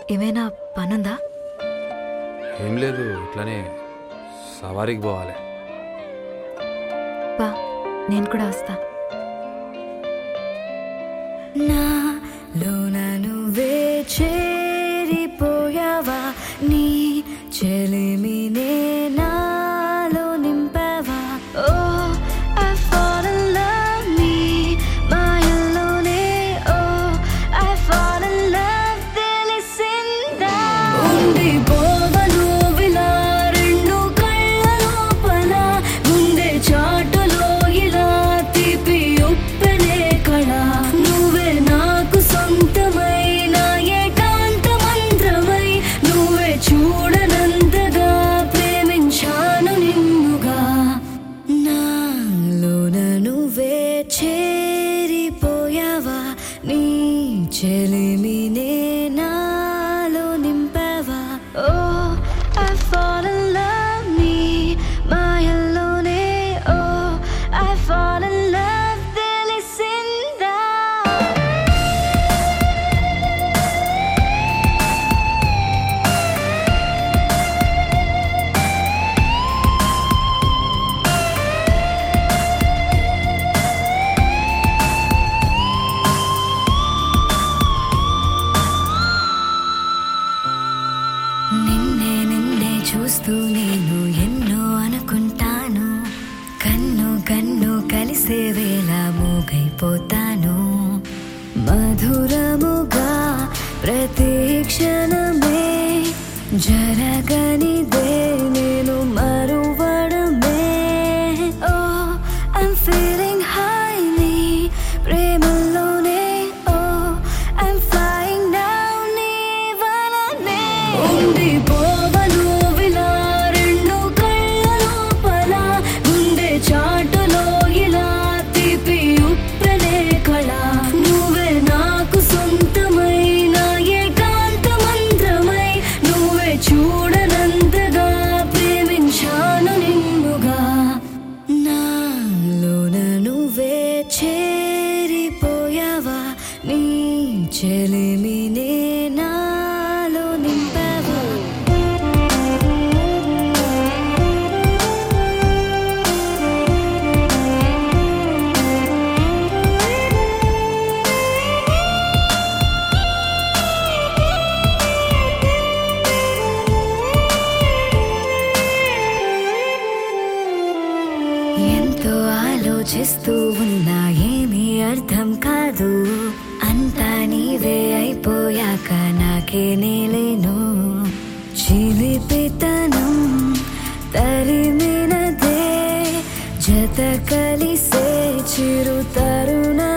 ఏమైనా పనుందా ఏం లేదు ఇట్లానే సవారీకి పోవాలి బా నేను కూడా వస్తా నాలోన నువ్వే చేరిపోయావా నీ చెలిమినే నాలో నింపావా ఓ I fall in love నీ మాయల్లోనే ఓ I fall in love తెలిసిందా ఉండిపోవను విలా రెండు కళ్ళ లోపల ముందే చాటులో ఇలా తీపి ఉప్పెనే కళ నువ్వే నాకు సొంతమైన ఏకాంత మంత్రమై నువ్వే చూడనంతగా ప్రేమించాను నిన్నుగా నాలోన నువ్వే చేరిపోయావా నీ చెలిమినే నాలో నింపావా ఓ I fall in love నీ మాయల్లోనే ఓ I fall in love తెలిసిందా నిన్నే నిన్నే చూస్తూ నేను ఎన్నో అనుకుంటాను కన్ను కన్ను కలిసే వేళ మూగైపోతాను మధురముగా ప్రతి క్షణమే జరగనిదే నేను మరువడమే ఓ ఐమ్ ఫీలింగ్ హై నీ ప్రేమలోనే ఓ ఐమ్ ఫ్లయింగ్ డౌన్ నీ వలనే ఉండిపోవను విలా రెండు కళ్ళ లోపల గుండె చాటులో ఇలా తీపి ఉప్పెనే కళ నువ్వే నాకు సొంతమైన ఏకాంత మంత్రమై నువ్వే చూడనంతగా ప్రేమించాను నిన్నుగా నాలోన నువ్వే చేరిపోయావా నీ చెలిమినే నాలో నింపావా ఎంతో ఆలోచిస్తూ ఉన్నా ఏమీ అర్థం కాదు అంతా నీవే అయిపోయాక నాకే నేలేను చిలిపితనం తరిమినదే జత కలిసే చిరు తరుణ